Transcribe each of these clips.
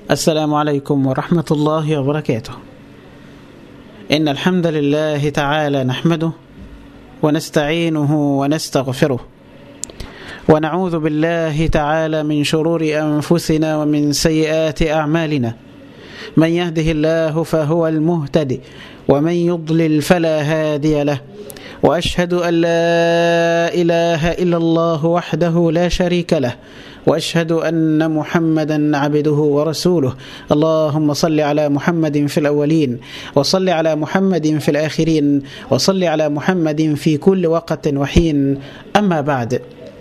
السلام عليكم ورحمة الله وبركاته إن الحمد لله تعالى نحمده ونستعينه ونستغفره ونعوذ بالله تعالى من شرور أنفسنا ومن سيئات أعمالنا من يهده الله فهو المهتدي ومن يضلل فلا هادي له وأشهد أن لا إله إلا الله وحده لا شريك له واشهد ان محمدا عبده ورسوله اللهم صل على محمد في الاولين وصل على محمد في الاخرين وصل على محمد في كل وقت وحين اما بعد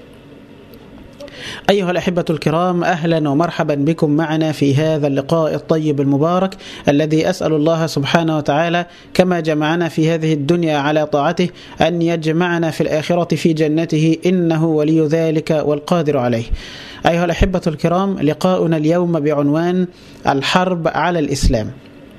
أيها الأحبة الكرام أهلا ومرحبا بكم معنا في هذا اللقاء الطيب المبارك الذي أسأل الله سبحانه وتعالى كما جمعنا في هذه الدنيا على طاعته أن يجمعنا في الآخرة في جنته إنه ولي ذلك والقادر عليه أيها الأحبة الكرام لقاؤنا اليوم بعنوان الحرب على الإسلام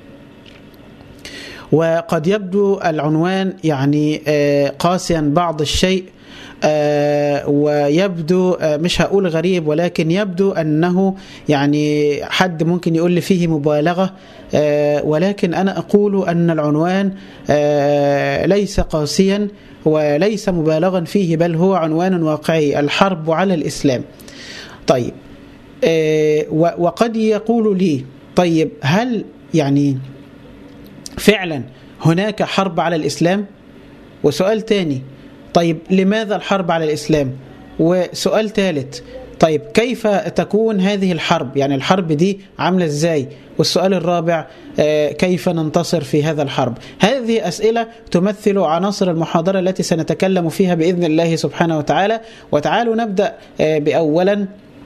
وقد يبدو العنوان يعني قاسيا بعض الشيء آه ويبدو آه مش هقول غريب ولكن يبدو انه يعني حد ممكن يقول لي فيه مبالغه آه ولكن انا اقول ان العنوان ليس قاسيا وليس مبالغا فيه بل هو عنوان واقعي الحرب على الاسلام. طيب وقد يقول لي طيب هل يعني فعلا هناك حرب على الاسلام؟ وسؤال تاني طيب لماذا الحرب على الإسلام وسؤال ثالث طيب كيف تكون هذه الحرب يعني الحرب دي عاملة ازاي والسؤال الرابع كيف ننتصر في هذا الحرب هذه أسئلة تمثل عناصر المحاضرة التي سنتكلم فيها بإذن الله سبحانه وتعالى وتعالوا نبدأ بأولا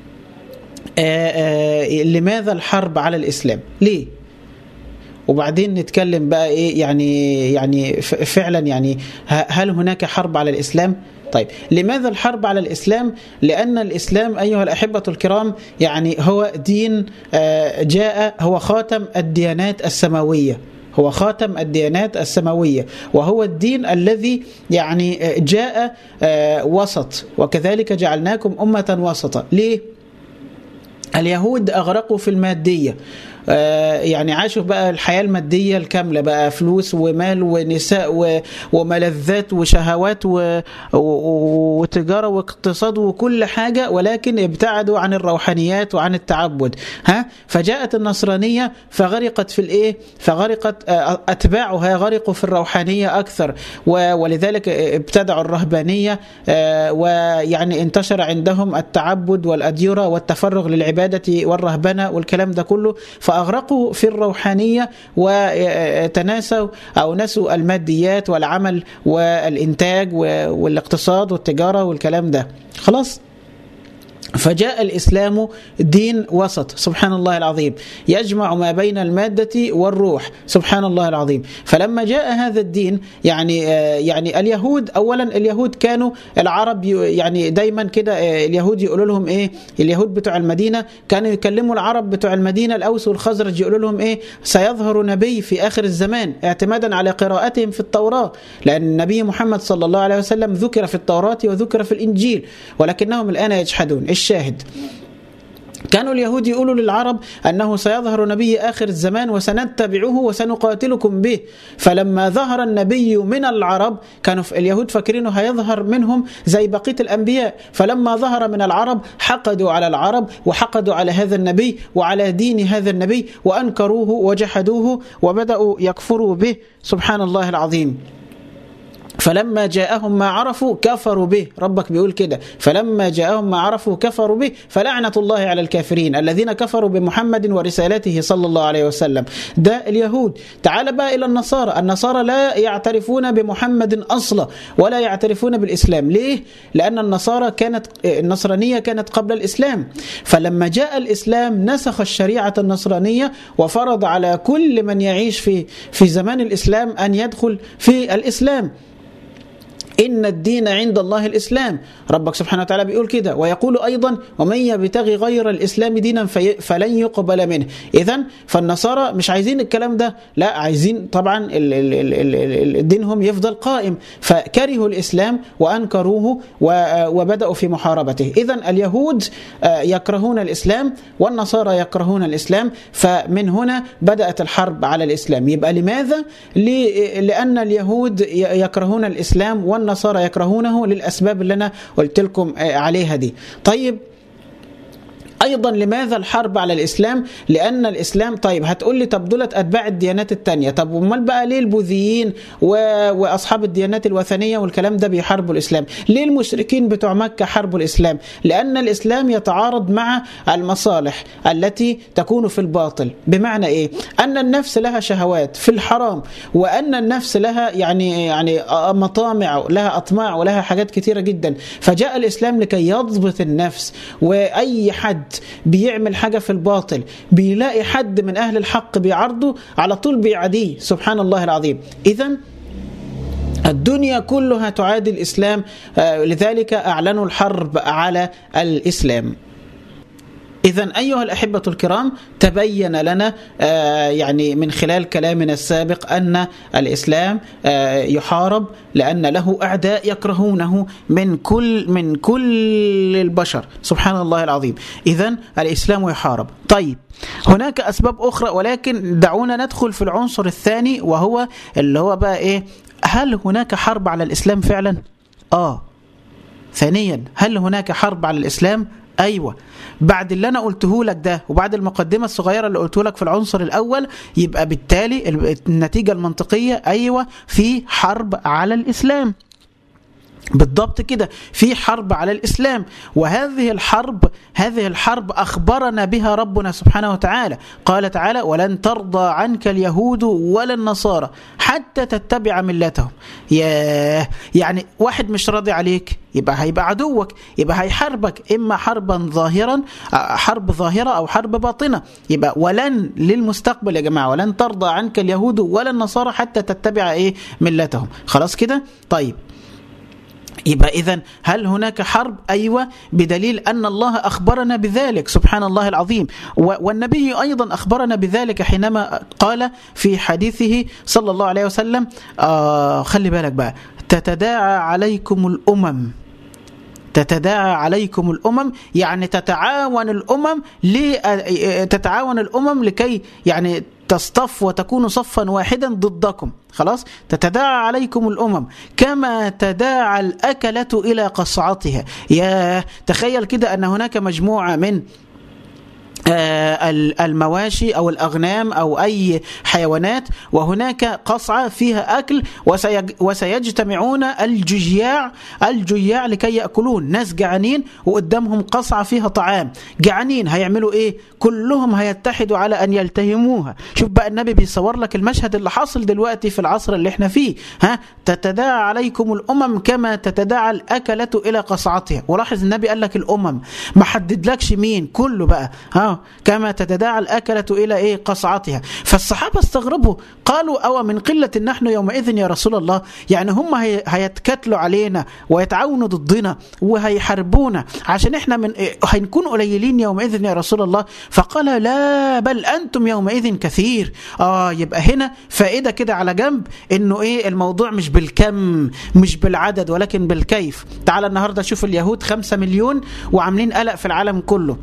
لماذا الحرب على الإسلام ليه وبعدين نتكلم بقى ايه يعني يعني فعلا يعني هل هناك حرب على الاسلام؟ طيب لماذا الحرب على الاسلام؟ لان الاسلام ايها الاحبه الكرام يعني هو دين جاء هو خاتم الديانات السماويه هو خاتم الديانات السماوية وهو الدين الذي يعني جاء وسط وكذلك جعلناكم أمة وسطا ليه؟ اليهود أغرقوا في المادية يعني عاشوا بقى الحياة المادية الكاملة بقى فلوس ومال ونساء وملذات وشهوات وتجارة واقتصاد وكل حاجة ولكن ابتعدوا عن الروحانيات وعن التعبد ها فجاءت النصرانية فغرقت في الايه فغرقت اتباعها غرقوا في الروحانية اكثر ولذلك ابتدعوا الرهبانية ويعني انتشر عندهم التعبد والأديرة والتفرغ للعبادة والرهبنة والكلام ده كله فأغرقوا في الروحانية وتناسوا أو نسوا الماديات والعمل والإنتاج والاقتصاد والتجارة والكلام ده خلاص فجاء الإسلام دين وسط سبحان الله العظيم يجمع ما بين المادة والروح سبحان الله العظيم فلما جاء هذا الدين يعني يعني اليهود أولا اليهود كانوا العرب يعني دايما كده اليهود يقولوا لهم إيه اليهود بتوع المدينة كانوا يكلموا العرب بتوع المدينة الأوس والخزرج يقولوا لهم إيه سيظهر نبي في آخر الزمان اعتمادا على قراءتهم في التوراة لأن النبي محمد صلى الله عليه وسلم ذكر في التوراة وذكر في الإنجيل ولكنهم الآن يجحدون الشاهد كانوا اليهود يقولوا للعرب أنه سيظهر نبي آخر الزمان وسنتبعه وسنقاتلكم به فلما ظهر النبي من العرب كانوا اليهود فاكرينه هيظهر منهم زي بقية الأنبياء فلما ظهر من العرب حقدوا على العرب وحقدوا على هذا النبي وعلى دين هذا النبي وأنكروه وجحدوه وبدأوا يكفروا به سبحان الله العظيم فلما جاءهم ما عرفوا كفروا به ربك بيقول كده فلما جاءهم ما عرفوا كفروا به فلعنة الله على الكافرين الذين كفروا بمحمد ورسالته صلى الله عليه وسلم ده اليهود تعال بقى إلى النصارى النصارى لا يعترفون بمحمد أصلا ولا يعترفون بالإسلام ليه؟ لأن النصارى كانت النصرانية كانت قبل الإسلام فلما جاء الإسلام نسخ الشريعة النصرانية وفرض على كل من يعيش في في زمان الإسلام أن يدخل في الإسلام إن الدين عند الله الإسلام ربك سبحانه وتعالى بيقول كده ويقول أيضا ومن يبتغي غير الإسلام دينا في فلن يقبل منه إذا فالنصارى مش عايزين الكلام ده لا عايزين طبعا دينهم يفضل قائم فكرهوا الإسلام وأنكروه وبدأوا في محاربته إذا اليهود يكرهون الإسلام والنصارى يكرهون الإسلام فمن هنا بدأت الحرب على الإسلام يبقى لماذا؟ لأن اليهود يكرهون الإسلام والنصارى يكرهونه للأسباب اللي أنا قلت لكم عليها دي طيب ايضا لماذا الحرب على الاسلام لان الاسلام طيب هتقول لي طب دولت اتباع الديانات التانية طب امال بقى ليه البوذيين و... واصحاب الديانات الوثنيه والكلام ده بيحاربوا الاسلام ليه المشركين بتوع مكه حاربوا الاسلام لان الاسلام يتعارض مع المصالح التي تكون في الباطل بمعنى ايه ان النفس لها شهوات في الحرام وان النفس لها يعني يعني مطامع لها اطماع ولها حاجات كثيره جدا فجاء الاسلام لكي يضبط النفس واي حد بيعمل حاجة في الباطل بيلاقي حد من أهل الحق بيعرضه على طول بيعاديه سبحان الله العظيم إذا الدنيا كلها تعادي الإسلام لذلك أعلنوا الحرب على الإسلام إذا أيها الأحبة الكرام تبين لنا يعني من خلال كلامنا السابق أن الإسلام يحارب لأن له أعداء يكرهونه من كل من كل البشر سبحان الله العظيم إذا الإسلام يحارب طيب هناك أسباب أخرى ولكن دعونا ندخل في العنصر الثاني وهو اللي هو بقى إيه هل هناك حرب على الإسلام فعلا؟ آه ثانيا هل هناك حرب على الإسلام؟ ايوه بعد اللي انا قلته لك ده وبعد المقدمه الصغيره اللي قلته لك في العنصر الاول يبقى بالتالي النتيجه المنطقيه ايوه في حرب على الاسلام بالضبط كده في حرب على الاسلام وهذه الحرب هذه الحرب اخبرنا بها ربنا سبحانه وتعالى قال تعالى ولن ترضى عنك اليهود ولا النصارى حتى تتبع ملتهم ياه يعني واحد مش راضي عليك يبقى هيبقى عدوك يبقى هيحاربك اما حربا ظاهرا حرب ظاهره او حرب باطنه يبقى ولن للمستقبل يا جماعه ولن ترضى عنك اليهود ولا النصارى حتى تتبع ايه ملتهم خلاص كده طيب يبقى إذا هل هناك حرب؟ أيوة بدليل أن الله أخبرنا بذلك سبحان الله العظيم والنبي أيضا أخبرنا بذلك حينما قال في حديثه صلى الله عليه وسلم آه خلي بالك بقى تتداعى عليكم الأمم تتداعى عليكم الامم يعني تتعاون الامم تتعاون الامم لكي يعني تصطف وتكون صفا واحدا ضدكم خلاص تتداعى عليكم الامم كما تداعى الاكله الى قصعتها يا تخيل كده ان هناك مجموعه من المواشي او الاغنام او اي حيوانات وهناك قصعه فيها اكل وسيجتمعون الجياع الجياع لكي ياكلون ناس جعانين وقدامهم قصعه فيها طعام جعانين هيعملوا ايه كلهم هيتحدوا على ان يلتهموها شوف بقى النبي بيصور لك المشهد اللي حاصل دلوقتي في العصر اللي احنا فيه ها تتداعى عليكم الامم كما تتداعى الاكله الى قصعتها ولاحظ النبي قال لك الامم ما حددلكش مين كله بقى ها كما تتداعى الأكلة إلى إيه قصعتها فالصحابة استغربوا قالوا أو من قلة نحن يومئذ يا رسول الله يعني هم هي هيتكتلوا علينا ويتعاونوا ضدنا وهيحاربونا عشان احنا من إيه هنكون قليلين يومئذ يا رسول الله فقال لا بل أنتم يومئذ كثير آه يبقى هنا فائدة كده على جنب إنه إيه الموضوع مش بالكم مش بالعدد ولكن بالكيف تعال النهاردة شوف اليهود خمسة مليون وعاملين قلق في العالم كله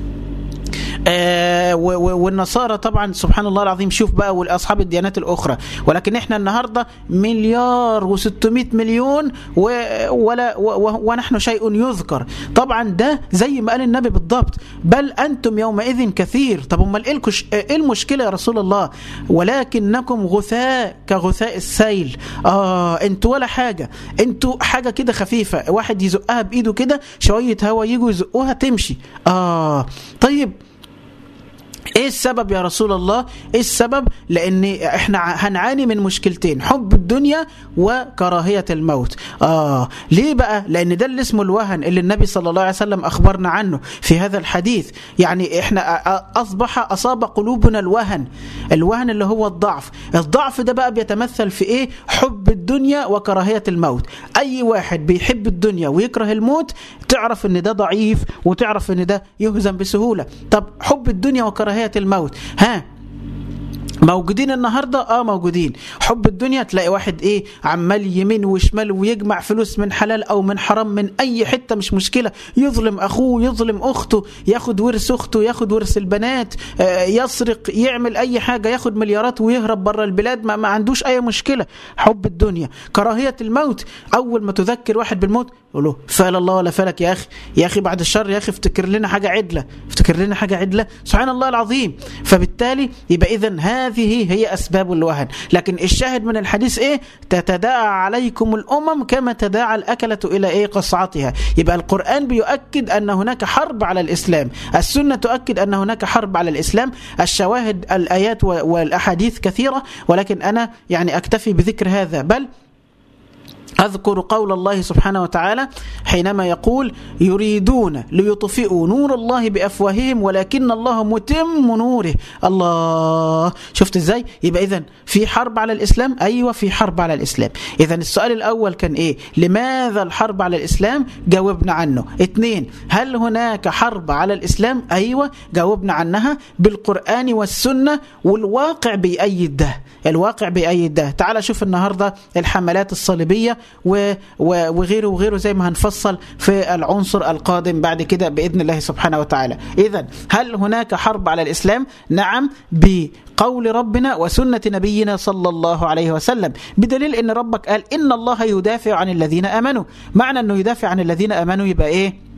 آه والنصارى طبعا سبحان الله العظيم شوف بقى واصحاب الديانات الاخرى ولكن احنا النهارده مليار و600 مليون ولا ونحن شيء يذكر طبعا ده زي ما قال النبي بالضبط بل انتم يومئذ كثير طب امال ايه المشكله يا رسول الله ولكنكم غثاء كغثاء السيل اه انتوا ولا حاجه انتوا حاجه كده خفيفه واحد يزقها بايده كده شويه هوا يجوا يزقوها تمشي اه طيب ايه السبب يا رسول الله ايه السبب لان احنا هنعاني من مشكلتين حب الدنيا وكراهية الموت اه ليه بقى لان ده اللي اسمه الوهن اللي النبي صلى الله عليه وسلم اخبرنا عنه في هذا الحديث يعني احنا اصبح اصاب قلوبنا الوهن الوهن اللي هو الضعف الضعف ده بقى بيتمثل في ايه حب الدنيا وكراهية الموت اي واحد بيحب الدنيا ويكره الموت تعرف ان ده ضعيف وتعرف ان ده يهزم بسهولة طب حب الدنيا وكراهية الموت ها موجودين النهاردة اه موجودين حب الدنيا تلاقي واحد ايه عمال يمين وشمال ويجمع فلوس من حلال او من حرام من اي حتة مش مشكلة يظلم اخوه يظلم اخته ياخد ورث اخته ياخد ورث البنات آه يسرق يعمل اي حاجة ياخد مليارات ويهرب بره البلاد ما, ما عندوش اي مشكلة حب الدنيا كراهية الموت اول ما تذكر واحد بالموت يقول له فعل الله ولا فلك يا اخي يا اخي بعد الشر يا اخي افتكر لنا حاجة عدلة افتكر لنا حاجة عدلة سبحان الله العظيم فبالتالي يبقى اذا هذه هي أسباب الوهن لكن الشاهد من الحديث إيه تتداعى عليكم الأمم كما تداعى الأكلة إلى إيه قصعتها يبقى القرآن بيؤكد أن هناك حرب على الإسلام السنة تؤكد أن هناك حرب على الإسلام الشواهد الآيات والأحاديث كثيرة ولكن أنا يعني أكتفي بذكر هذا بل أذكر قول الله سبحانه وتعالى حينما يقول يريدون ليطفئوا نور الله بأفواههم ولكن الله متم نوره الله شفت ازاي يبقى إذن في حرب على الإسلام أيوة في حرب على الإسلام إذا السؤال الأول كان إيه لماذا الحرب على الإسلام جاوبنا عنه اثنين هل هناك حرب على الإسلام أيوة جاوبنا عنها بالقرآن والسنة والواقع بيأيد ده الواقع بيأيد ده تعال شوف النهاردة الحملات الصليبية وغيره وغيره زي ما هنفصل في العنصر القادم بعد كده بإذن الله سبحانه وتعالى إذا هل هناك حرب على الإسلام؟ نعم بقول ربنا وسنة نبينا صلى الله عليه وسلم بدليل أن ربك قال إن الله يدافع عن الذين أمنوا معنى أنه يدافع عن الذين أمنوا يبقى إيه؟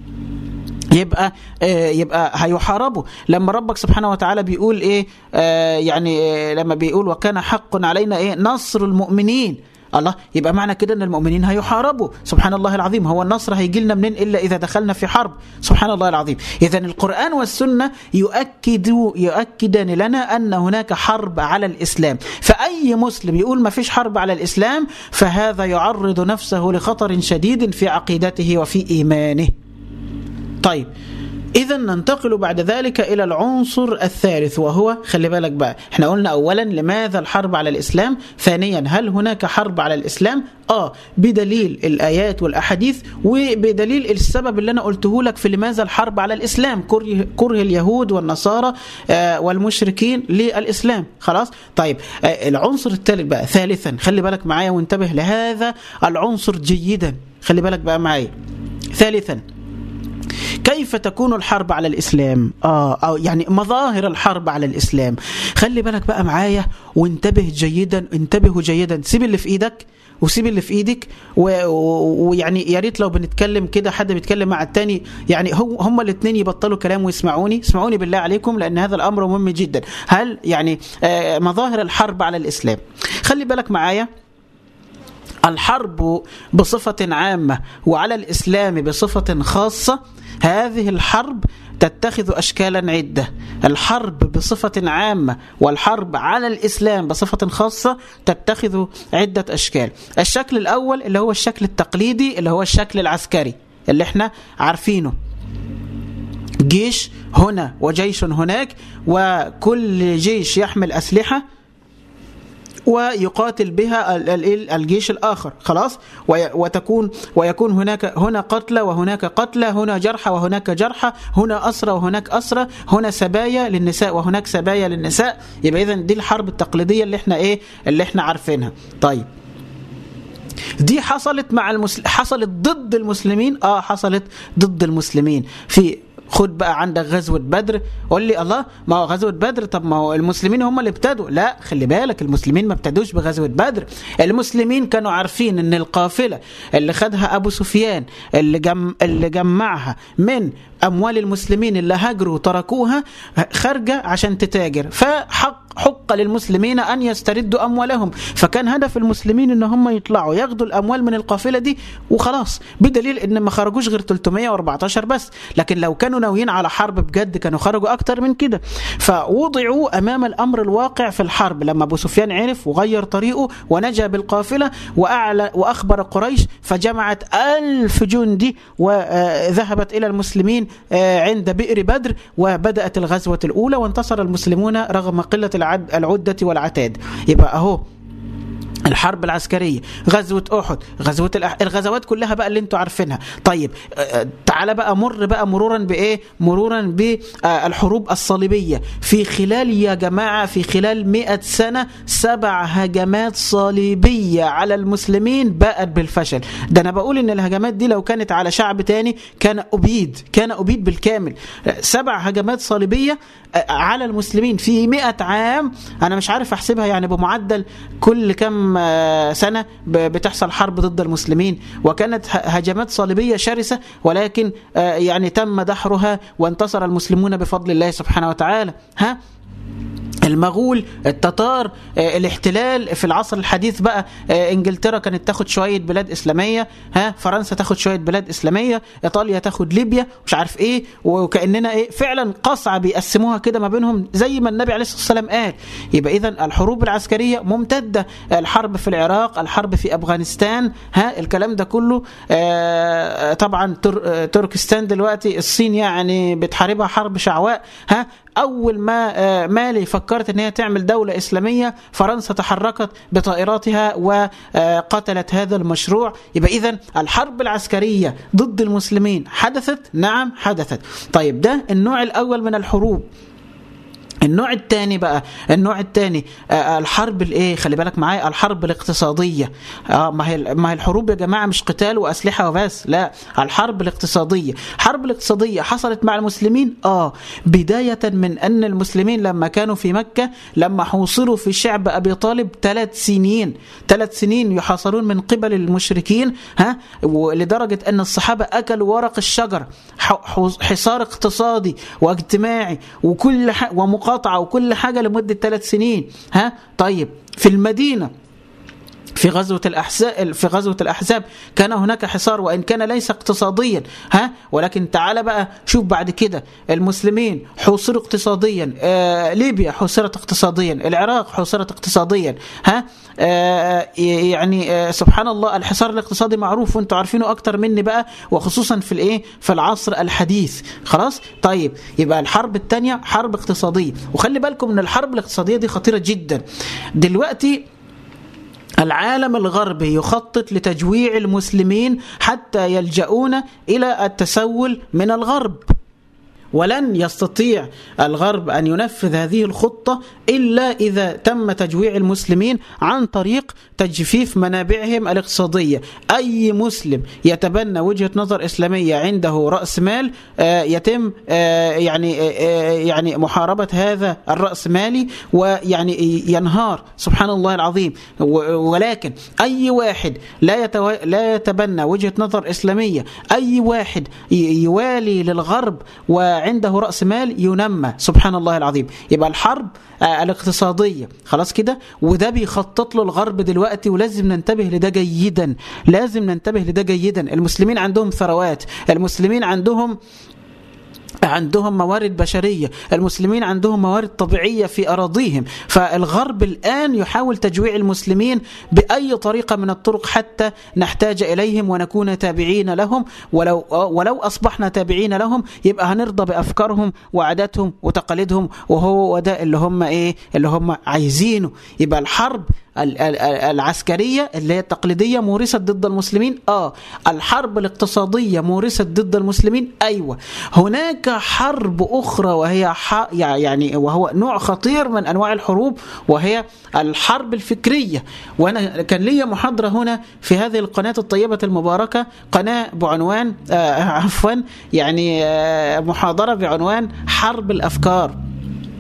يبقى آه يبقى هيحاربوا لما ربك سبحانه وتعالى بيقول ايه آه يعني آه لما بيقول وكان حق علينا ايه نصر المؤمنين الله يبقى معنى كده ان المؤمنين هيحاربوا سبحان الله العظيم هو النصر هيجي لنا منين الا اذا دخلنا في حرب سبحان الله العظيم اذا القران والسنه يؤكد يؤكدان لنا ان هناك حرب على الاسلام فاي مسلم يقول ما فيش حرب على الاسلام فهذا يعرض نفسه لخطر شديد في عقيدته وفي ايمانه طيب إذا ننتقل بعد ذلك إلى العنصر الثالث وهو خلي بالك بقى احنا قلنا أولا لماذا الحرب على الإسلام ثانيا هل هناك حرب على الإسلام آه بدليل الآيات والأحاديث وبدليل السبب اللي أنا قلته لك في لماذا الحرب على الإسلام كره, كره اليهود والنصارى آه والمشركين للإسلام خلاص طيب آه العنصر الثالث بقى ثالثا خلي بالك معايا وانتبه لهذا العنصر جيدا خلي بالك بقى معايا ثالثا كيف تكون الحرب على الإسلام آه أو يعني مظاهر الحرب على الإسلام خلي بالك بقى معايا وانتبه جيدا انتبهوا جيدا سيب اللي في إيدك وسيب اللي في ايدك ويعني يا ريت لو بنتكلم كده حد بيتكلم مع التاني يعني هو هم الاثنين يبطلوا كلام ويسمعوني اسمعوني بالله عليكم لان هذا الامر مهم جدا هل يعني آه مظاهر الحرب على الاسلام خلي بالك معايا الحرب بصفة عامة وعلى الإسلام بصفة خاصة هذه الحرب تتخذ أشكالا عدة الحرب بصفة عامة والحرب على الإسلام بصفة خاصة تتخذ عدة أشكال الشكل الأول اللي هو الشكل التقليدي اللي هو الشكل العسكري اللي احنا عارفينه جيش هنا وجيش هناك وكل جيش يحمل أسلحة ويقاتل بها الجيش الآخر خلاص وتكون ويكون هناك هنا قتلى وهناك قتلى هنا جرحى وهناك جرحى هنا أسرى وهناك أسرى هنا سبايا للنساء وهناك سبايا للنساء يبقى إذا دي الحرب التقليدية اللي احنا إيه اللي احنا عارفينها طيب دي حصلت مع المسل... حصلت ضد المسلمين اه حصلت ضد المسلمين في خد بقى عندك غزوة بدر قول لي الله ما هو غزوة بدر طب ما هو المسلمين هم اللي ابتدوا لا خلي بالك المسلمين ما ابتدوش بغزوة بدر المسلمين كانوا عارفين ان القافلة اللي خدها ابو سفيان اللي جم اللي جمعها من اموال المسلمين اللي هاجروا وتركوها خارجة عشان تتاجر فحق حق يحق للمسلمين أن يستردوا أموالهم فكان هدف المسلمين أن هم يطلعوا ياخدوا الأموال من القافلة دي وخلاص بدليل أن ما خرجوش غير 314 بس لكن لو كانوا ناويين على حرب بجد كانوا خرجوا أكتر من كده فوضعوا أمام الأمر الواقع في الحرب لما أبو سفيان عرف وغير طريقه ونجا بالقافلة وأعلى وأخبر قريش فجمعت ألف جندي وذهبت إلى المسلمين عند بئر بدر وبدأت الغزوة الأولى وانتصر المسلمون رغم قلة العدة والعتاد يبقى أهو الحرب العسكرية غزوة أحد غزوة الأح... الغزوات كلها بقى اللي انتوا عارفينها طيب تعالى بقى مر بقى مرورا بإيه مرورا بالحروب الصليبية في خلال يا جماعة في خلال مئة سنة سبع هجمات صليبية على المسلمين باءت بالفشل ده أنا بقول إن الهجمات دي لو كانت على شعب تاني كان أبيد كان أبيد بالكامل سبع هجمات صليبية على المسلمين في مئة عام أنا مش عارف أحسبها يعني بمعدل كل كم سنة بتحصل حرب ضد المسلمين وكانت هجمات صليبية شرسة ولكن يعني تم دحرها وانتصر المسلمون بفضل الله سبحانه وتعالى ها المغول التتار الاحتلال في العصر الحديث بقى انجلترا كانت تاخد شويه بلاد اسلاميه ها فرنسا تاخد شويه بلاد اسلاميه ايطاليا تاخد ليبيا مش عارف ايه وكاننا ايه فعلا قصعه بيقسموها كده ما بينهم زي ما النبي عليه الصلاه والسلام قال يبقى اذا الحروب العسكريه ممتده الحرب في العراق الحرب في افغانستان ها الكلام ده كله طبعا تركستان دلوقتي الصين يعني بتحاربها حرب شعواء ها اول ما مالي فكرت ان هي تعمل دوله اسلاميه فرنسا تحركت بطائراتها وقتلت هذا المشروع يبقى اذا الحرب العسكريه ضد المسلمين حدثت نعم حدثت طيب ده النوع الاول من الحروب النوع الثاني بقى النوع الثاني آه الحرب الايه خلي بالك معايا الحرب الاقتصاديه اه ما هي ما هي الحروب يا جماعه مش قتال واسلحه وبس لا الحرب الاقتصاديه الحرب الاقتصاديه حصلت مع المسلمين اه بدايه من ان المسلمين لما كانوا في مكه لما حوصروا في شعب ابي طالب ثلاث سنين ثلاث سنين يحاصرون من قبل المشركين ها لدرجه ان الصحابه اكلوا ورق الشجر حصار اقتصادي واجتماعي وكل حاجه ومقاطعه وكل حاجه لمده ثلاث سنين ها طيب في المدينه في غزوة الأحزاب في غزوة الأحزاب كان هناك حصار وإن كان ليس اقتصاديا ها ولكن تعال بقى شوف بعد كده المسلمين حوصروا اقتصاديا آه ليبيا حوصرت اقتصاديا العراق حوصرت اقتصاديا ها آه يعني آه سبحان الله الحصار الاقتصادي معروف وانتم عارفينه أكتر مني بقى وخصوصا في الايه في العصر الحديث خلاص طيب يبقى الحرب الثانية حرب اقتصادية وخلي بالكم ان الحرب الاقتصادية دي خطيرة جدا دلوقتي العالم الغربي يخطط لتجويع المسلمين حتى يلجؤون الى التسول من الغرب ولن يستطيع الغرب ان ينفذ هذه الخطه الا اذا تم تجويع المسلمين عن طريق تجفيف منابعهم الاقتصاديه، اي مسلم يتبنى وجهه نظر اسلاميه عنده راس مال يتم يعني يعني محاربه هذا الراس مالي ويعني ينهار سبحان الله العظيم ولكن اي واحد لا يتو... لا يتبنى وجهه نظر اسلاميه، اي واحد يوالي للغرب و عنده رأس مال ينمى سبحان الله العظيم يبقى الحرب الاقتصادية خلاص كده وده بيخطط له الغرب دلوقتي ولازم ننتبه لده جيدا لازم ننتبه لده جيدا المسلمين عندهم ثروات المسلمين عندهم عندهم موارد بشرية المسلمين عندهم موارد طبيعية في أراضيهم فالغرب الآن يحاول تجويع المسلمين بأي طريقة من الطرق حتى نحتاج إليهم ونكون تابعين لهم ولو, ولو أصبحنا تابعين لهم يبقى هنرضى بأفكارهم وعاداتهم وتقاليدهم وهو وده اللي هم إيه اللي هم عايزينه يبقى الحرب العسكرية اللي هي التقليدية مورست ضد المسلمين آه الحرب الاقتصادية مورست ضد المسلمين أيوة هناك حرب أخرى وهي يعني وهو نوع خطير من أنواع الحروب وهي الحرب الفكرية وأنا كان لي محاضرة هنا في هذه القناة الطيبة المباركة قناة بعنوان آه عفوا يعني آه محاضرة بعنوان حرب الأفكار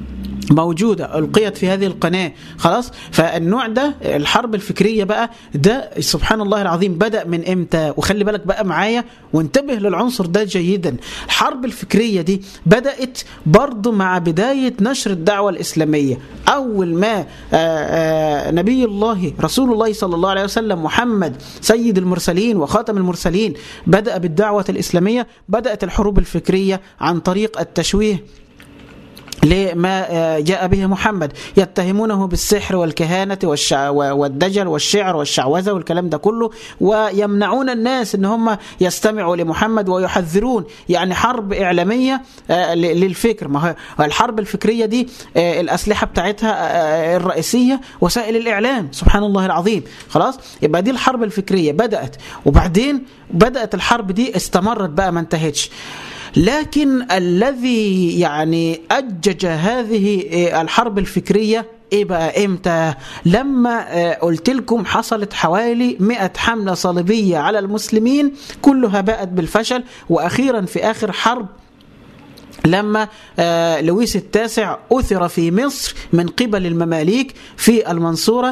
موجودة ألقيت في هذه القناة خلاص فالنوع ده الحرب الفكرية بقى ده سبحان الله العظيم بدأ من إمتى وخلي بالك بقى معايا وانتبه للعنصر ده جيدا الحرب الفكرية دي بدأت برضو مع بداية نشر الدعوة الإسلامية أول ما آآ آآ نبي الله رسول الله صلى الله عليه وسلم محمد سيد المرسلين وخاتم المرسلين بدأ بالدعوة الإسلامية بدأت الحروب الفكرية عن طريق التشويه لما جاء به محمد يتهمونه بالسحر والكهانة والشع والدجل والشعر والشعوذة والكلام ده كله ويمنعون الناس ان هم يستمعوا لمحمد ويحذرون يعني حرب إعلامية للفكر ما هو الحرب الفكرية دي الأسلحة بتاعتها الرئيسية وسائل الإعلام سبحان الله العظيم خلاص يبقى دي الحرب الفكرية بدأت وبعدين بدأت الحرب دي استمرت بقى ما انتهتش لكن الذي يعني أجج هذه الحرب الفكرية ايه بقى امتى لما قلت لكم حصلت حوالي 100 حملة صليبية على المسلمين كلها باءت بالفشل واخيرا في اخر حرب لما لويس التاسع أثر في مصر من قبل المماليك في المنصورة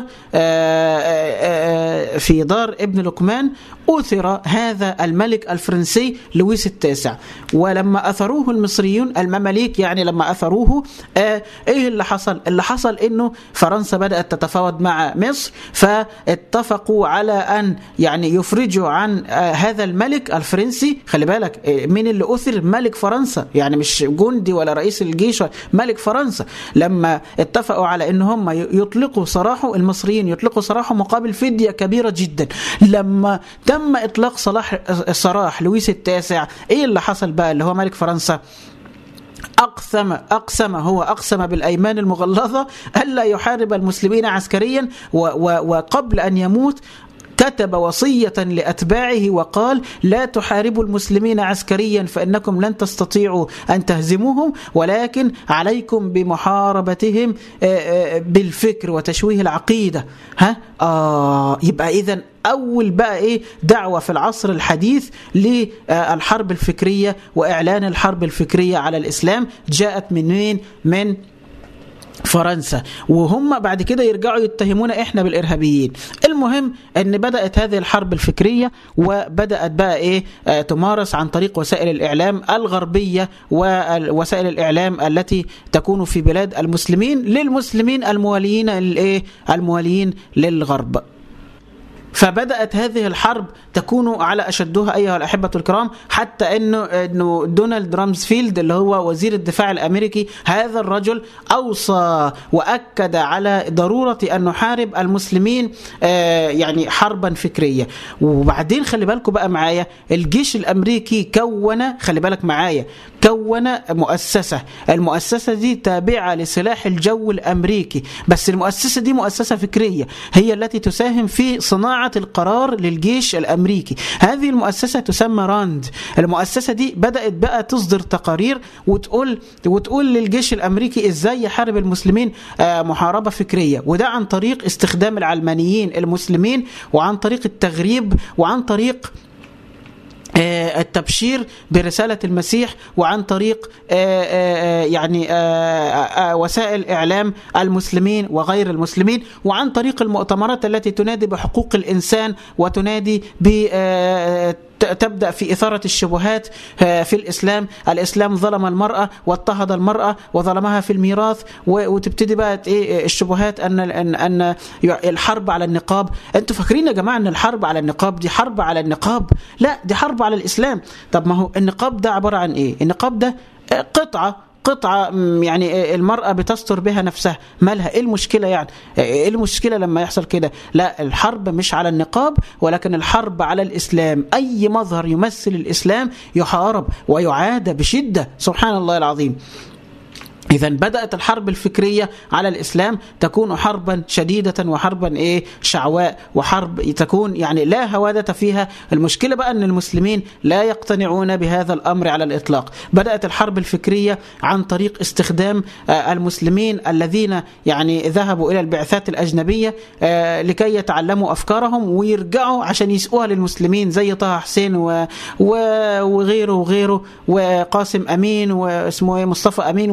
في دار ابن لقمان أثر هذا الملك الفرنسي لويس التاسع ولما أثروه المصريون المماليك يعني لما أثروه إيه اللي حصل اللي حصل إنه فرنسا بدأت تتفاوض مع مصر فاتفقوا على أن يعني يفرجوا عن هذا الملك الفرنسي خلي بالك مين اللي أثر ملك فرنسا يعني مش جندي ولا رئيس الجيش ملك فرنسا لما اتفقوا على ان هم يطلقوا سراحه المصريين يطلقوا سراحه مقابل فدية كبيرة جدا لما تم اطلاق صلاح سراح لويس التاسع ايه اللي حصل بقى اللي هو ملك فرنسا أقسم أقسم هو أقسم بالأيمان المغلظة ألا يحارب المسلمين عسكريا وقبل أن يموت كتب وصية لأتباعه وقال لا تحاربوا المسلمين عسكريا فإنكم لن تستطيعوا أن تهزموهم ولكن عليكم بمحاربتهم بالفكر وتشويه العقيدة ها آه يبقى إذا أول بقى إيه دعوة في العصر الحديث للحرب الفكرية وإعلان الحرب الفكرية على الإسلام جاءت منين من فرنسا وهم بعد كده يرجعوا يتهمونا احنا بالارهابيين المهم ان بدات هذه الحرب الفكريه وبدات بقى ايه آه تمارس عن طريق وسائل الاعلام الغربيه ووسائل الاعلام التي تكون في بلاد المسلمين للمسلمين المواليين الايه المواليين للغرب فبدأت هذه الحرب تكون على أشدها أيها الأحبة الكرام حتى أنه, إنه دونالد رامزفيلد اللي هو وزير الدفاع الأمريكي هذا الرجل أوصى وأكد على ضرورة أن نحارب المسلمين يعني حربا فكرية وبعدين خلي بالكم بقى معايا الجيش الأمريكي كون خلي بالك معايا كون مؤسسة المؤسسة دي تابعة لسلاح الجو الأمريكي بس المؤسسة دي مؤسسة فكرية هي التي تساهم في صناعة القرار للجيش الأمريكي هذه المؤسسة تسمى راند المؤسسة دي بدأت بقى تصدر تقارير وتقول وتقول للجيش الأمريكي إزاي يحارب المسلمين محاربة فكرية وده عن طريق استخدام العلمانيين المسلمين وعن طريق التغريب وعن طريق التبشير برسالة المسيح وعن طريق يعني وسائل إعلام المسلمين وغير المسلمين وعن طريق المؤتمرات التي تنادي بحقوق الإنسان وتنادي ب تبدا في اثاره الشبهات في الاسلام، الاسلام ظلم المراه واضطهد المراه وظلمها في الميراث وتبتدي بقى ايه الشبهات ان ان ان الحرب على النقاب، انتوا فاكرين يا جماعه ان الحرب على النقاب دي حرب على النقاب؟ لا دي حرب على الاسلام، طب ما هو النقاب ده عباره عن ايه؟ النقاب ده قطعه قطعة يعني المرأة بتستر بها نفسها مالها ايه المشكلة يعني ايه المشكلة لما يحصل كده لا الحرب مش على النقاب ولكن الحرب على الإسلام أي مظهر يمثل الإسلام يحارب ويعاد بشدة سبحان الله العظيم إذا بدأت الحرب الفكرية على الإسلام تكون حربا شديدة وحربا إيه شعواء وحرب تكون يعني لا هوادة فيها المشكلة بقى أن المسلمين لا يقتنعون بهذا الأمر على الإطلاق بدأت الحرب الفكرية عن طريق استخدام المسلمين الذين يعني ذهبوا إلى البعثات الأجنبية لكي يتعلموا أفكارهم ويرجعوا عشان يسقوها للمسلمين زي طه حسين و... و... وغيره وغيره وقاسم أمين واسمه إيه مصطفى أمين وعلي أمين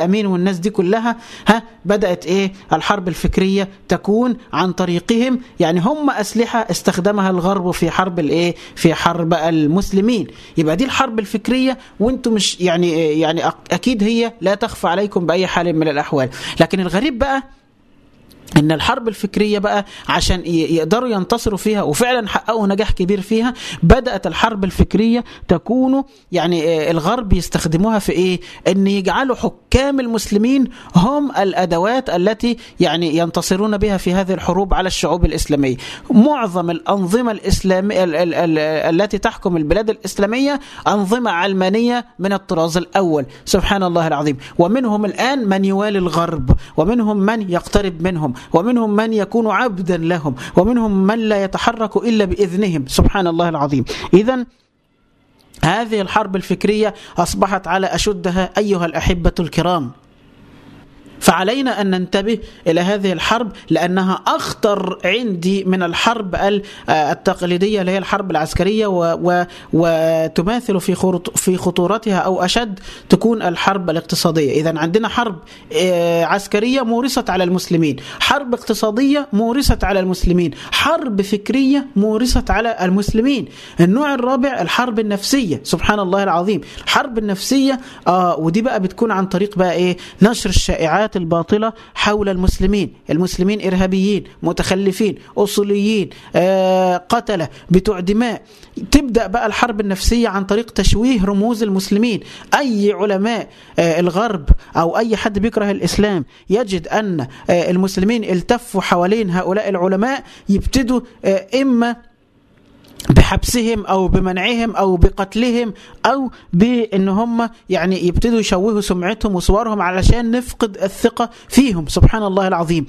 أمين والناس دي كلها ها بدأت إيه الحرب الفكرية تكون عن طريقهم يعني هم أسلحة استخدمها الغرب في حرب الإيه في حرب المسلمين يبقى دي الحرب الفكرية وانتم مش يعني يعني أكيد هي لا تخفى عليكم بأي حال من الأحوال لكن الغريب بقى ان الحرب الفكريه بقى عشان يقدروا ينتصروا فيها وفعلا حققوا نجاح كبير فيها بدات الحرب الفكريه تكون يعني الغرب يستخدموها في ايه ان يجعلوا حكام المسلمين هم الادوات التي يعني ينتصرون بها في هذه الحروب على الشعوب الاسلاميه معظم الانظمه الاسلاميه ال ال ال التي تحكم البلاد الاسلاميه انظمه علمانيه من الطراز الاول سبحان الله العظيم ومنهم الان من يوالي الغرب ومنهم من يقترب منهم ومنهم من يكون عبدا لهم ومنهم من لا يتحرك إلا بإذنهم سبحان الله العظيم إذا هذه الحرب الفكرية أصبحت على أشدها أيها الأحبة الكرام فعلينا أن ننتبه إلى هذه الحرب لأنها أخطر عندي من الحرب التقليدية اللي هي الحرب العسكرية و و وتماثل في في خطورتها أو أشد تكون الحرب الاقتصادية إذا عندنا حرب عسكرية مورست على المسلمين حرب اقتصادية مورست على المسلمين حرب فكرية مورست على المسلمين النوع الرابع الحرب النفسية سبحان الله العظيم الحرب النفسية آه ودي بقى بتكون عن طريق بقى إيه نشر الشائعات الباطلة حول المسلمين المسلمين إرهابيين متخلفين أصوليين آه قتلة بتوع دماء تبدأ بقى الحرب النفسية عن طريق تشويه رموز المسلمين أي علماء آه الغرب أو أي حد بيكره الإسلام يجد أن آه المسلمين التفوا حوالين هؤلاء العلماء يبتدوا آه إما بحبسهم او بمنعهم او بقتلهم او بان هم يعني يبتدوا يشوهوا سمعتهم وصورهم علشان نفقد الثقه فيهم سبحان الله العظيم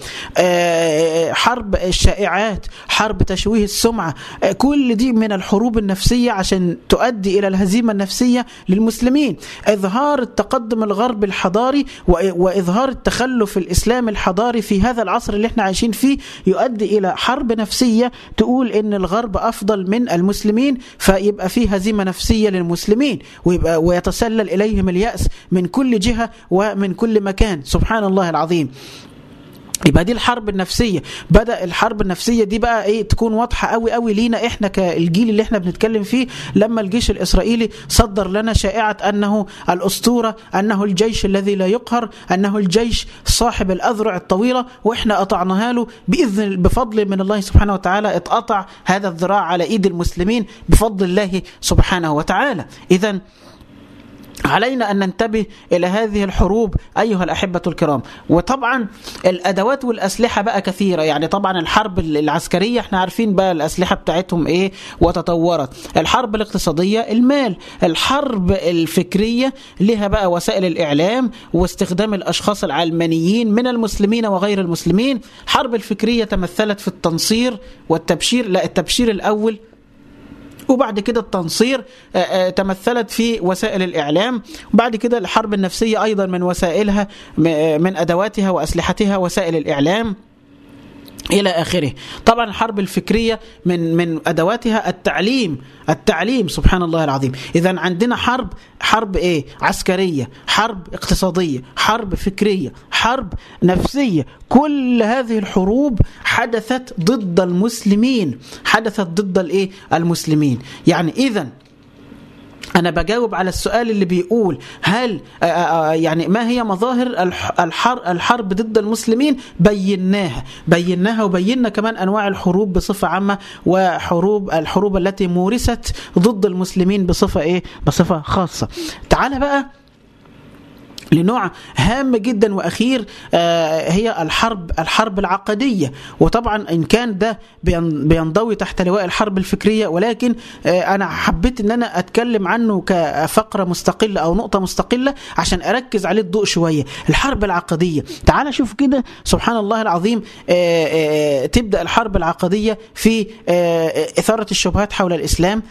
حرب الشائعات حرب تشويه السمعه كل دي من الحروب النفسيه عشان تؤدي الى الهزيمه النفسيه للمسلمين اظهار التقدم الغربي الحضاري واظهار التخلف الاسلامي الحضاري في هذا العصر اللي احنا عايشين فيه يؤدي الى حرب نفسيه تقول ان الغرب افضل من المسلمين فيبقى في هزيمه نفسيه للمسلمين ويبقى ويتسلل اليهم الياس من كل جهه ومن كل مكان سبحان الله العظيم يبقى دي الحرب النفسية بدأ الحرب النفسية دي بقى ايه تكون واضحة قوي قوي لينا احنا كالجيل اللي احنا بنتكلم فيه لما الجيش الاسرائيلي صدر لنا شائعة انه الاسطورة انه الجيش الذي لا يقهر انه الجيش صاحب الاذرع الطويلة واحنا قطعناها له باذن بفضل من الله سبحانه وتعالى اتقطع هذا الذراع على ايد المسلمين بفضل الله سبحانه وتعالى اذا علينا أن ننتبه إلى هذه الحروب أيها الأحبة الكرام وطبعا الأدوات والأسلحة بقى كثيرة يعني طبعا الحرب العسكرية احنا عارفين بقى الأسلحة بتاعتهم إيه وتطورت الحرب الاقتصادية المال الحرب الفكرية لها بقى وسائل الإعلام واستخدام الأشخاص العلمانيين من المسلمين وغير المسلمين الحرب الفكرية تمثلت في التنصير والتبشير لا التبشير الأول وبعد كده التنصير تمثلت في وسائل الإعلام وبعد كده الحرب النفسية أيضا من وسائلها من أدواتها وأسلحتها وسائل الإعلام الى اخره طبعا الحرب الفكريه من من ادواتها التعليم التعليم سبحان الله العظيم اذا عندنا حرب حرب ايه عسكريه حرب اقتصاديه حرب فكريه حرب نفسيه كل هذه الحروب حدثت ضد المسلمين حدثت ضد الايه المسلمين يعني اذا أنا بجاوب على السؤال اللي بيقول هل يعني ما هي مظاهر الحرب, الحرب ضد المسلمين بيناها بيناها وبينا كمان أنواع الحروب بصفة عامة وحروب الحروب التي مورست ضد المسلمين بصفة إيه بصفة خاصة تعال بقى لنوع هام جدا واخير آه هي الحرب الحرب العقديه وطبعا ان كان ده بينضوي تحت لواء الحرب الفكريه ولكن آه انا حبيت ان انا اتكلم عنه كفقره مستقله او نقطه مستقله عشان اركز عليه الضوء شويه الحرب العقديه تعال شوف كده سبحان الله العظيم آه تبدا الحرب العقديه في اثاره الشبهات حول الاسلام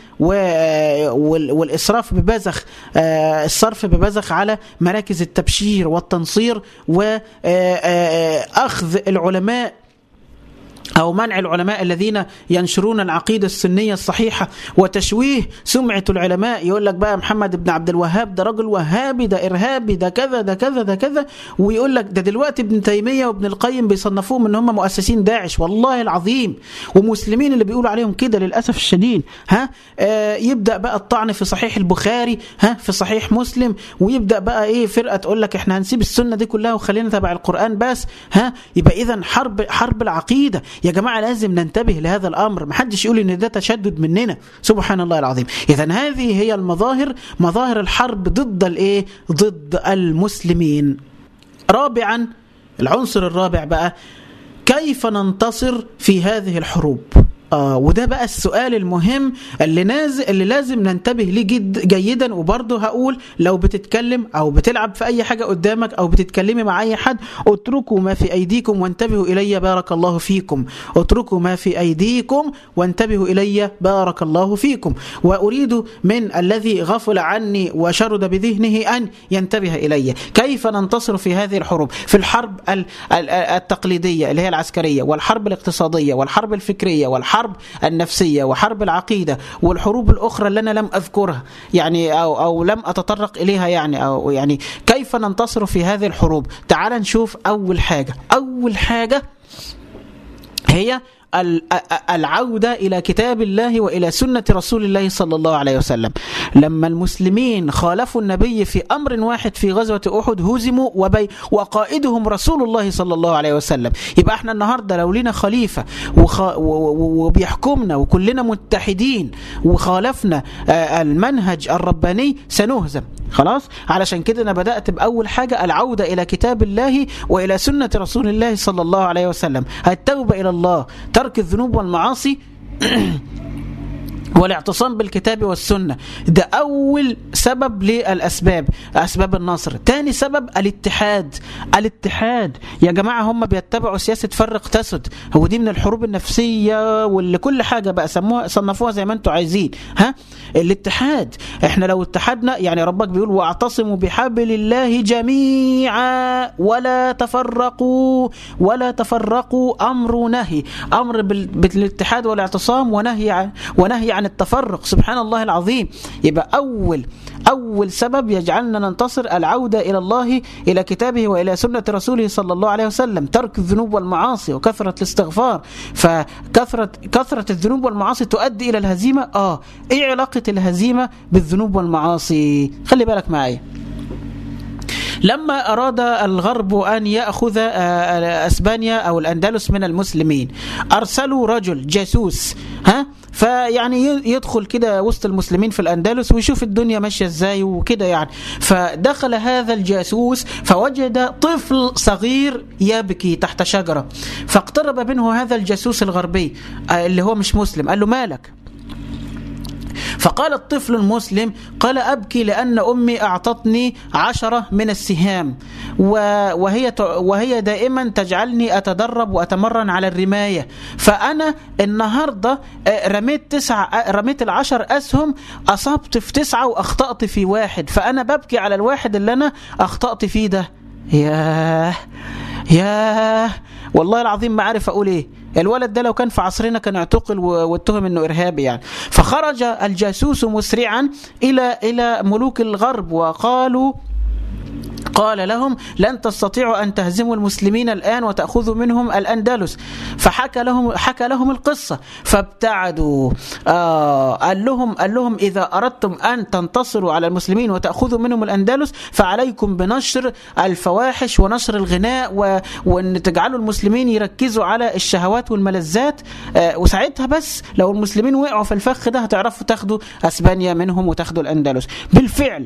والاسراف ببذخ الصرف ببذخ على مراكز التبشير والتنصير واخذ العلماء أو منع العلماء الذين ينشرون العقيدة السنية الصحيحة وتشويه سمعة العلماء يقول لك بقى محمد بن عبد الوهاب ده رجل وهابي ده إرهابي ده كذا ده كذا ده كذا ويقول لك ده دلوقتي ابن تيمية وابن القيم بيصنفوهم ان هم مؤسسين داعش والله العظيم ومسلمين اللي بيقولوا عليهم كده للأسف الشديد ها آه يبدأ بقى الطعن في صحيح البخاري ها في صحيح مسلم ويبدأ بقى ايه فرقة تقول لك احنا هنسيب السنة دي كلها وخلينا تبع القرآن بس ها يبقى إذا حرب حرب العقيدة يا جماعة لازم ننتبه لهذا الأمر محدش يقول إن ده تشدد مننا سبحان الله العظيم إذا هذه هي المظاهر مظاهر الحرب ضد الإيه ضد المسلمين رابعا العنصر الرابع بقى كيف ننتصر في هذه الحروب آه وده بقى السؤال المهم اللي ناز اللي لازم ننتبه ليه جد جيدا وبرضه هقول لو بتتكلم او بتلعب في اي حاجه قدامك او بتتكلمي مع اي حد اتركوا ما في ايديكم وانتبهوا الي بارك الله فيكم اتركوا ما في ايديكم وانتبهوا الي بارك الله فيكم واريد من الذي غفل عني وشرد بذهنه ان ينتبه الي كيف ننتصر في هذه الحروب في الحرب التقليديه اللي هي العسكريه والحرب الاقتصاديه والحرب الفكريه والحرب الحرب النفسية وحرب العقيدة والحروب الأخرى اللي أنا لم أذكرها يعني أو, أو لم أتطرق إليها يعني أو يعني كيف ننتصر في هذه الحروب تعال نشوف أول حاجة أول حاجة هي العودة إلى كتاب الله وإلى سنة رسول الله صلى الله عليه وسلم لما المسلمين خالفوا النبي في أمر واحد في غزوة أحد هزموا وبي وقائدهم رسول الله صلى الله عليه وسلم يبقى احنا النهاردة لو لنا خليفة وخ... وبيحكمنا وكلنا متحدين وخالفنا المنهج الرباني سنهزم خلاص علشان كده أنا بدأت بأول حاجة العودة إلى كتاب الله وإلى سنة رسول الله صلى الله عليه وسلم التوبة إلى الله ترك الذنوب والمعاصي والاعتصام بالكتاب والسنة ده أول سبب للأسباب أسباب النصر تاني سبب الاتحاد الاتحاد يا جماعة هم بيتبعوا سياسة فرق تسد هو دي من الحروب النفسية واللي كل حاجة بقى سموها صنفوها زي ما انتم عايزين ها الاتحاد احنا لو اتحدنا يعني ربك بيقول واعتصموا بحبل الله جميعا ولا تفرقوا ولا تفرقوا أمر نهي أمر بالاتحاد والاعتصام ونهي عن ونهي عن التفرق سبحان الله العظيم يبقى أول أول سبب يجعلنا ننتصر العودة إلى الله إلى كتابه وإلى سنة رسوله صلى الله عليه وسلم ترك الذنوب والمعاصي وكثرة الاستغفار فكثرة كثرة الذنوب والمعاصي تؤدي إلى الهزيمة آه إيه علاقة الهزيمة بالذنوب والمعاصي خلي بالك معايا لما أراد الغرب أن يأخذ أسبانيا أو الأندلس من المسلمين أرسلوا رجل جاسوس ها فيعني يدخل كده وسط المسلمين في الأندلس ويشوف الدنيا ماشية ازاي وكده يعني فدخل هذا الجاسوس فوجد طفل صغير يبكي تحت شجرة فاقترب منه هذا الجاسوس الغربي اللي هو مش مسلم قال له مالك فقال الطفل المسلم قال أبكي لأن أمي أعطتني عشرة من السهام وهي وهي دائما تجعلني أتدرب وأتمرن على الرماية فأنا النهاردة رميت تسعة رميت العشر أسهم أصبت في تسعة وأخطأت في واحد فأنا ببكي على الواحد اللي أنا أخطأت فيه ده ياه ياه والله العظيم ما عارف أقول إيه الولد ده لو كان في عصرنا كان اعتقل واتهم انه ارهابي يعني فخرج الجاسوس مسرعا الى الى ملوك الغرب وقالوا قال لهم لن تستطيعوا أن تهزموا المسلمين الآن وتأخذوا منهم الأندلس فحكى لهم حكى لهم القصة فابتعدوا آه قال لهم قال لهم إذا أردتم أن تنتصروا على المسلمين وتأخذوا منهم الأندلس فعليكم بنشر الفواحش ونشر الغناء و... وأن تجعلوا المسلمين يركزوا على الشهوات والملذات آه وساعتها بس لو المسلمين وقعوا في الفخ ده هتعرفوا تاخدوا أسبانيا منهم وتاخدوا الأندلس بالفعل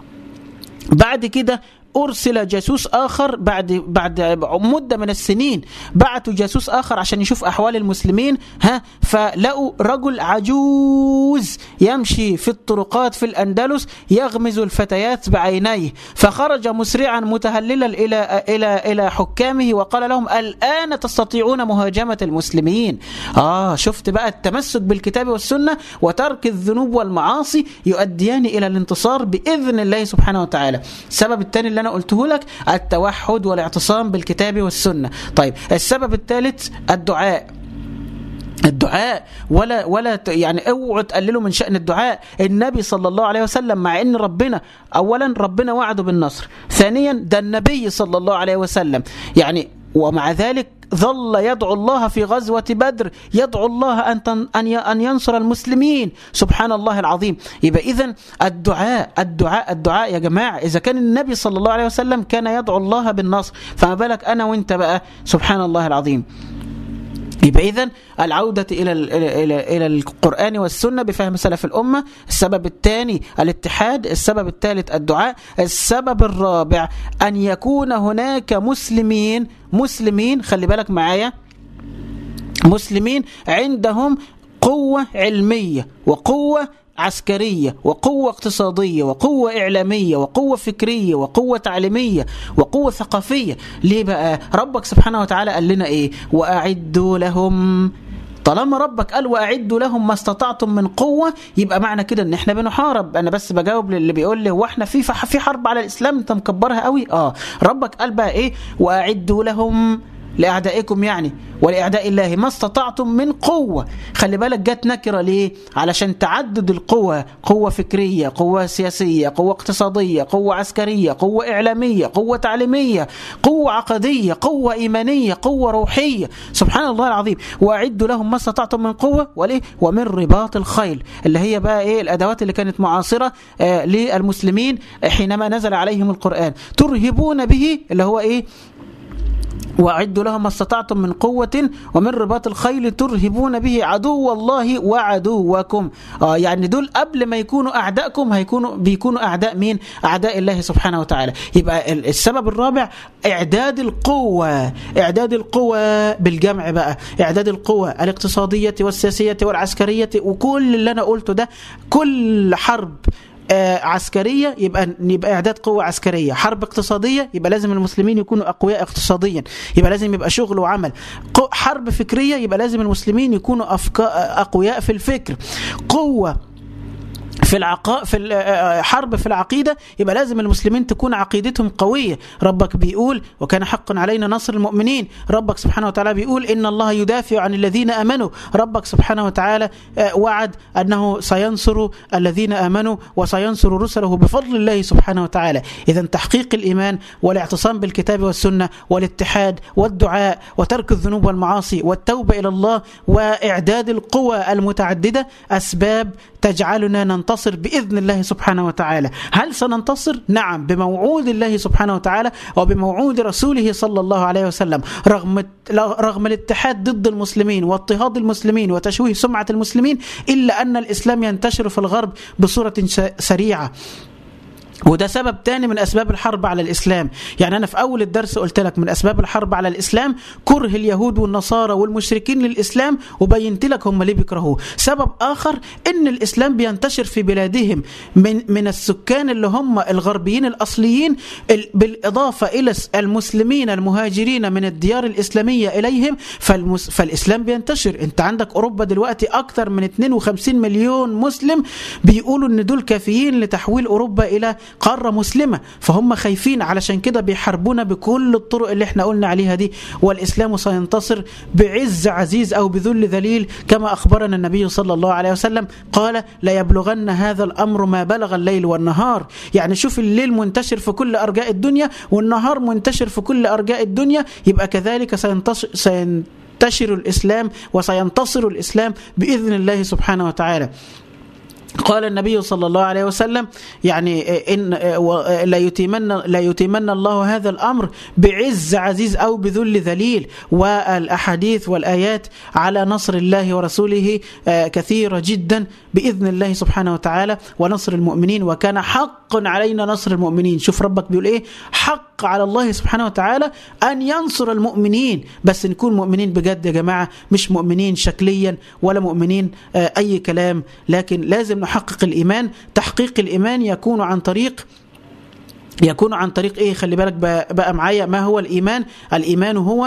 بعد كده ارسل جاسوس اخر بعد بعد مده من السنين بعتوا جاسوس اخر عشان يشوف احوال المسلمين ها فلقوا رجل عجوز يمشي في الطرقات في الاندلس يغمز الفتيات بعينيه فخرج مسرعا متهللا الى الى الى حكامه وقال لهم الان تستطيعون مهاجمه المسلمين اه شفت بقى التمسك بالكتاب والسنه وترك الذنوب والمعاصي يؤديان الى الانتصار باذن الله سبحانه وتعالى السبب الثاني اللي انا قلته لك التوحد والاعتصام بالكتاب والسنه طيب السبب الثالث الدعاء الدعاء ولا ولا يعني اوعوا تقللوا من شأن الدعاء النبي صلى الله عليه وسلم مع ان ربنا اولا ربنا وعده بالنصر ثانيا ده النبي صلى الله عليه وسلم يعني ومع ذلك ظل يدعو الله في غزوة بدر يدعو الله أن أن ينصر المسلمين سبحان الله العظيم يبقى إذا الدعاء الدعاء الدعاء يا جماعة إذا كان النبي صلى الله عليه وسلم كان يدعو الله بالنصر فما بالك أنا وإنت بقى سبحان الله العظيم يبقى إذن العودة إلى إلى إلى القرآن والسنة بفهم سلف الأمة السبب الثاني الاتحاد السبب الثالث الدعاء السبب الرابع أن يكون هناك مسلمين مسلمين خلي بالك معايا مسلمين عندهم قوة علمية وقوة عسكرية وقوة اقتصادية وقوة إعلامية وقوة فكرية وقوة تعليمية وقوة ثقافية ليه بقى ربك سبحانه وتعالى قال لنا إيه وأعدوا لهم طالما ربك قال واعدوا لهم ما استطعتم من قوه يبقى معنى كده ان احنا بنحارب انا بس بجاوب للي بيقول لي هو احنا في في حرب على الاسلام انت مكبرها قوي اه ربك قال بقى ايه واعدوا لهم لأعدائكم يعني ولأعداء الله ما استطعتم من قوة خلي بالك جت نكرة ليه علشان تعدد القوة قوة فكرية قوة سياسية قوة اقتصادية قوة عسكرية قوة إعلامية قوة تعليمية قوة عقدية قوة إيمانية قوة روحية سبحان الله العظيم وأعدوا لهم ما استطعتم من قوة وليه ومن رباط الخيل اللي هي بقى إيه الأدوات اللي كانت معاصرة آه للمسلمين حينما نزل عليهم القرآن ترهبون به اللي هو إيه وأعدوا لهم ما استطعتم من قوة ومن رباط الخيل ترهبون به عدو الله وعدوكم آه يعني دول قبل ما يكونوا أعدائكم هيكونوا بيكونوا أعداء مين أعداء الله سبحانه وتعالى يبقى السبب الرابع إعداد القوة إعداد القوة بالجمع بقى إعداد القوة الاقتصادية والسياسية والعسكرية وكل اللي أنا قلته ده كل حرب آه عسكرية يبقى يبقى إعداد قوة عسكرية حرب اقتصادية يبقى لازم المسلمين يكونوا أقوياء اقتصاديا يبقى لازم يبقى شغل وعمل حرب فكرية يبقى لازم المسلمين يكونوا أفكار أقوياء في الفكر قوة في العقا في حرب في العقيده يبقى لازم المسلمين تكون عقيدتهم قويه ربك بيقول وكان حقا علينا نصر المؤمنين ربك سبحانه وتعالى بيقول ان الله يدافع عن الذين امنوا ربك سبحانه وتعالى وعد انه سينصر الذين امنوا وسينصر رسله بفضل الله سبحانه وتعالى اذا تحقيق الايمان والاعتصام بالكتاب والسنه والاتحاد والدعاء وترك الذنوب والمعاصي والتوبه الى الله واعداد القوى المتعدده اسباب تجعلنا ننتصر باذن الله سبحانه وتعالى، هل سننتصر؟ نعم بموعود الله سبحانه وتعالى وبموعود رسوله صلى الله عليه وسلم، رغم رغم الاتحاد ضد المسلمين واضطهاد المسلمين وتشويه سمعه المسلمين الا ان الاسلام ينتشر في الغرب بصوره سريعه. وده سبب تاني من أسباب الحرب على الإسلام يعني أنا في أول الدرس قلت لك من أسباب الحرب على الإسلام كره اليهود والنصارى والمشركين للإسلام وبينت لك هم ليه بيكرهوه سبب آخر إن الإسلام بينتشر في بلادهم من, من السكان اللي هم الغربيين الأصليين بالإضافة إلى المسلمين المهاجرين من الديار الإسلامية إليهم فالمس فالإسلام بينتشر أنت عندك أوروبا دلوقتي أكثر من 52 مليون مسلم بيقولوا إن دول كافيين لتحويل أوروبا إلى قارة مسلمة فهم خايفين علشان كده بيحاربونا بكل الطرق اللي احنا قلنا عليها دي والإسلام سينتصر بعز عزيز أو بذل ذليل كما أخبرنا النبي صلى الله عليه وسلم قال لا يبلغن هذا الأمر ما بلغ الليل والنهار يعني شوف الليل منتشر في كل أرجاء الدنيا والنهار منتشر في كل أرجاء الدنيا يبقى كذلك سينتصر, سينتشر الإسلام وسينتصر الإسلام بإذن الله سبحانه وتعالى قال النبي صلى الله عليه وسلم يعني ان لا يتمن لا يتمن الله هذا الامر بعز عزيز او بذل ذليل والاحاديث والايات على نصر الله ورسوله كثيره جدا باذن الله سبحانه وتعالى ونصر المؤمنين وكان حق علينا نصر المؤمنين شوف ربك بيقول ايه حق على الله سبحانه وتعالى ان ينصر المؤمنين بس نكون مؤمنين بجد يا جماعه مش مؤمنين شكليا ولا مؤمنين اي كلام لكن لازم نحقق الإيمان تحقيق الإيمان يكون عن طريق يكون عن طريق ايه خلي بالك بقى معايا ما هو الايمان الايمان هو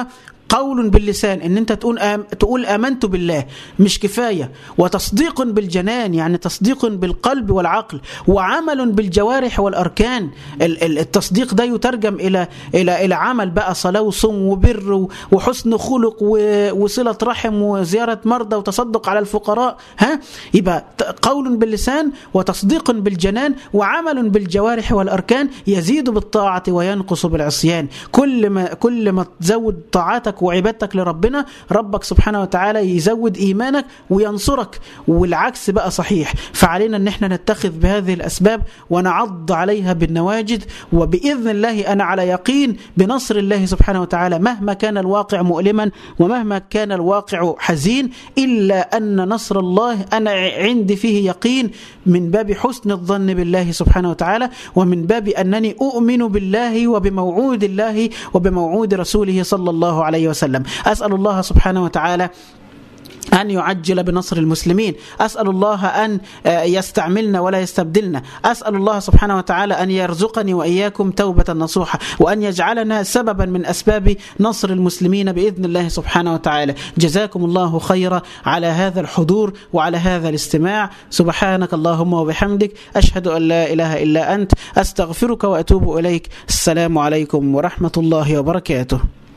قول باللسان ان انت تقول آم تقول امنت بالله مش كفايه وتصديق بالجنان يعني تصديق بالقلب والعقل وعمل بالجوارح والاركان التصديق ده يترجم الى الى الى عمل بقى صلاه وصوم وبر وحسن خلق وصله رحم وزياره مرضى وتصدق على الفقراء ها يبقى قول باللسان وتصديق بالجنان وعمل بالجوارح والاركان يزيد بالطاعه وينقص بالعصيان كل ما كل ما تزود طاعاتك وعبادتك لربنا ربك سبحانه وتعالى يزود ايمانك وينصرك والعكس بقى صحيح فعلينا ان احنا نتخذ بهذه الاسباب ونعض عليها بالنواجد وباذن الله انا على يقين بنصر الله سبحانه وتعالى مهما كان الواقع مؤلما ومهما كان الواقع حزين الا ان نصر الله انا عندي فيه يقين من باب حسن الظن بالله سبحانه وتعالى ومن باب انني اؤمن بالله وبموعود الله وبموعود رسوله صلى الله عليه وسلم اسال الله سبحانه وتعالى أن يعجل بنصر المسلمين أسأل الله أن يستعملنا ولا يستبدلنا أسأل الله سبحانه وتعالى أن يرزقني وإياكم توبة نصوحة وأن يجعلنا سببا من أسباب نصر المسلمين بإذن الله سبحانه وتعالى جزاكم الله خيرا على هذا الحضور وعلى هذا الاستماع سبحانك اللهم وبحمدك أشهد أن لا إله إلا أنت أستغفرك وأتوب إليك السلام عليكم ورحمة الله وبركاته